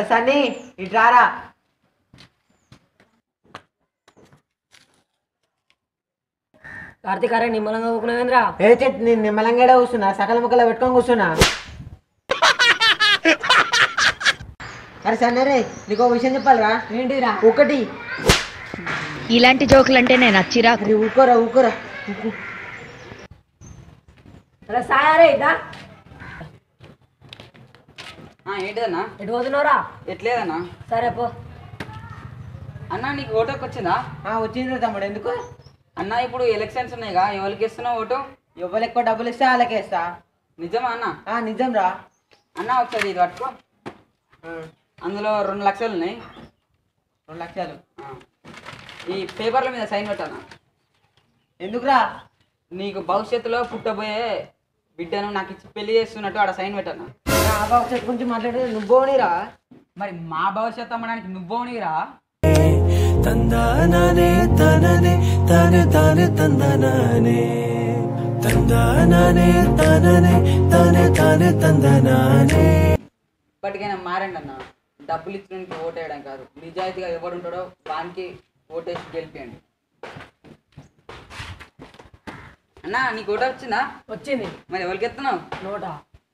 అరే సన్నీ ఇటు రారా కార్తీక్ అరే నిమ్మలంగా ఊకునేవేంద్రా ఏ చెట్టు నేను నిమ్మలంగాడే కూర్చున్నా సకల ముక్కలు పెట్టుకొని కూర్చున్నా అరే సన్నీ రే నీకు ఒక విషయం చెప్పాలిరా ఏంటిరా ఒకటి ఇలాంటి జోకులు అంటే నేను నచ్చిరా అరే ఊకోరా ఊకోరా ఊకో. అరే సాయారే ఇదా ఆ, ఏంటిదన్నా ఎటు పోతున్నావురా ఎట్లేదన్నా సరే పో అన్నా నీకు ఓటుకి వచ్చిందా ఆ, వచ్చిందిరా తమ్ముడు ఎందుకు అన్నా ఇప్పుడు ఎలక్షన్స్ ఉన్నాయిగా ఎవరికి ఇస్తున్నావు ఓటు ఎవరు ఎక్కువ డబ్బులు ఇస్తే వాళ్ళకే ఇస్తా నిజమా అన్న ఆ, నిజం రా అన్న ఒకసారి ఇది పట్టుకో ఆ, అందులో రెండు లక్షలు ఉన్నాయి రెండు లక్షలు ఆ. ఈ పేపర్ల మీద సైన్ పెట్టానా ఎందుకురా నీకు భవిష్యత్తులో పుట్టబోయే బిడ్డను నాకు ఇచ్చి పెళ్లి చేస్తున్నట్టు ఆడ సైన్ పెట్టానా నా భవిష్యత్తు గురించి మాట్లాడేది నువ్వునిరా మరి మా భవిష్యత్తు అమ్మడానికి నువ్వోనిరా ತಂದಾನೇ ತನನೆ ತಾನೆ ತಾನೆ ತಂದನಾನೆ ತಂದಾನೇ ತನನೆ ತಾನೆ ತಾನೆ ತಂದನಾನೆ ఇప్పటికైనా మారండి అన్న డబ్బులు ఇచ్చినందుకు ఓటు వేయడం కాదు నిజాయితీగా ఎవడు ఉంటాడో వానికి ఓటేసి గెలిపియండి అన్న నీకు ఓటు వచ్చిందా వచ్చింది మరి ఎవరికి ఎత్తున్నావు నోట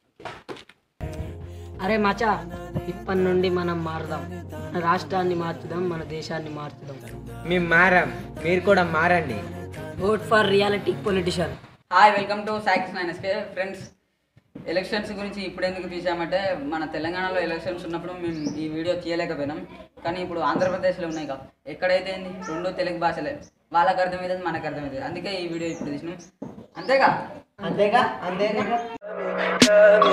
అరే మచా ఇప్పటి నుండి మనం మారుదాం మన రాష్ట్రాన్ని మార్చుదాం మన దేశాన్ని మార్చుదాం మేము మారాం మీరు కూడా మారండి vote for reality politician hi welcome to సాక్స్ మైనస్కే ఫ్రెండ్స్ ఎలక్షన్స్ గురించి ఇప్పుడు ఎందుకు తీసామంటే మన తెలంగాణలో ఎలక్షన్స్ ఉన్నప్పుడు మేము ఈ వీడియో తీయలేకపోయినాం కానీ ఇప్పుడు ఆంధ్రప్రదేశ్లో ఉన్నాయి కదా ఎక్కడైతే ఏంది రెండు తెలుగు భాషలే వాళ్ళకి అర్థమవుతుంది మనకు అర్థమవుతుంది అందుకే ఈ వీడియో ఇప్పుడు తీసినాం అంతేగా అంతేగా అంతేగా ತಾನೆ